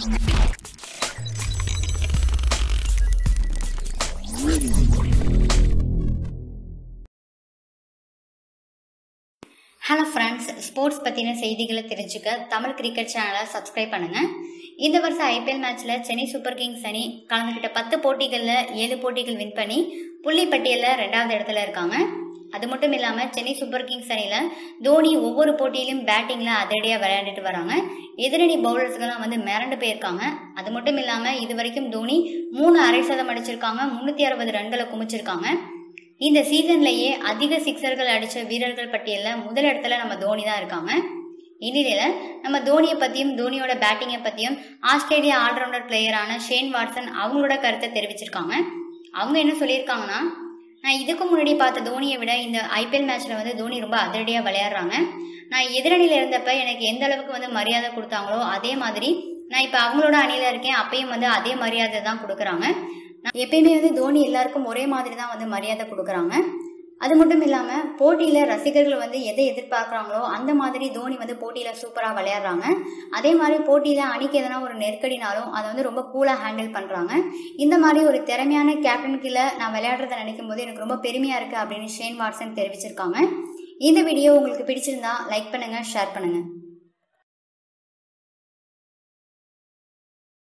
hello friends sports பற்றின செய்திகளை தெரிஞ்சுக்க தமிழ் கிரிக்கெட் சேனலை சப்ஸ்கிரைப் பண்ணுங்கள் இந்த வருஷம் ஐபிஎல் மேட்ச்சில் சென்னை சூப்பர் கிங்ஸ் அணி கலந்துக்கிட்ட பத்து போட்டிகளில் ஏழு போட்டிகள் வின் பண்ணி புள்ளி பட்டியலில் ரெண்டாவது இடத்துல இருக்காங்க அது மட்டும் இல்லாமல் சென்னை சூப்பர் கிங்ஸ் அணியில் தோனி ஒவ்வொரு போட்டியிலும் பேட்டிங்கில் அதிரடியாக விளையாண்டுட்டு வராங்க எதிரணி பவுலர்ஸ்கெல்லாம் வந்து மிரண்டு போயிருக்காங்க அது மட்டும் இல்லாமல் இது வரைக்கும் தோனி மூணு அரை சதம் அடிச்சிருக்காங்க முந்நூற்றி அறுபது ரன்களை குமிச்சிருக்காங்க இந்த சீசன்லயே அதிக சிக்ஸர்கள் அடிச்ச வீரர்கள் பட்டியலில் முதல் இடத்துல நம்ம தோனி தான் இருக்காங்க இந்நிலையில் நம்ம தோனியை பற்றியும் தோனியோட பேட்டிங்கை பற்றியும் ஆஸ்திரேலியா ஆல்ரவுண்டர் பிளேயரான ஷேன் வாட்சன் அவங்களோட கருத்தை தெரிவிச்சிருக்காங்க அவங்க என்ன சொல்லியிருக்காங்கன்னா நான் இதுக்கு முன்னாடி பார்த்த தோனியை விட இந்த ஐபிஎல் மேட்ச்சில் வந்து தோனி ரொம்ப அதிரடியாக விளையாடுறாங்க நான் எதிரணியில் இருந்தப்ப எனக்கு எந்த அளவுக்கு வந்து மரியாதை கொடுத்தாங்களோ அதே மாதிரி நான் இப்போ அவங்களோட அணியில் இருக்கேன் அப்பயும் வந்து அதே மரியாதை தான் கொடுக்குறாங்க நான் எப்பயுமே வந்து தோனி எல்லாருக்கும் ஒரே மாதிரி தான் வந்து மரியாதை கொடுக்குறாங்க அது மட்டும் இல்லாமல் போட்டியில் ரசிகர்கள் வந்து எதை எதிர்பார்க்குறாங்களோ அந்த மாதிரி தோனி வந்து போட்டியில் சூப்பராக விளையாடுறாங்க அதே மாதிரி போட்டியில் அணிக்கு எதனா ஒரு நெருக்கடினாலும் அதை வந்து ரொம்ப கூலாக ஹேண்டில் பண்ணுறாங்க இந்த மாதிரி ஒரு திறமையான கேப்டன் கீழே நான் விளையாடுறத நினைக்கும் போது எனக்கு ரொம்ப பெருமையாக இருக்குது அப்படின்னு ஷேன் வாட்சன் தெரிவிச்சிருக்காங்க இந்த வீடியோ உங்களுக்கு பிடிச்சிருந்தா லைக் பண்ணுங்கள் ஷேர் பண்ணுங்கள்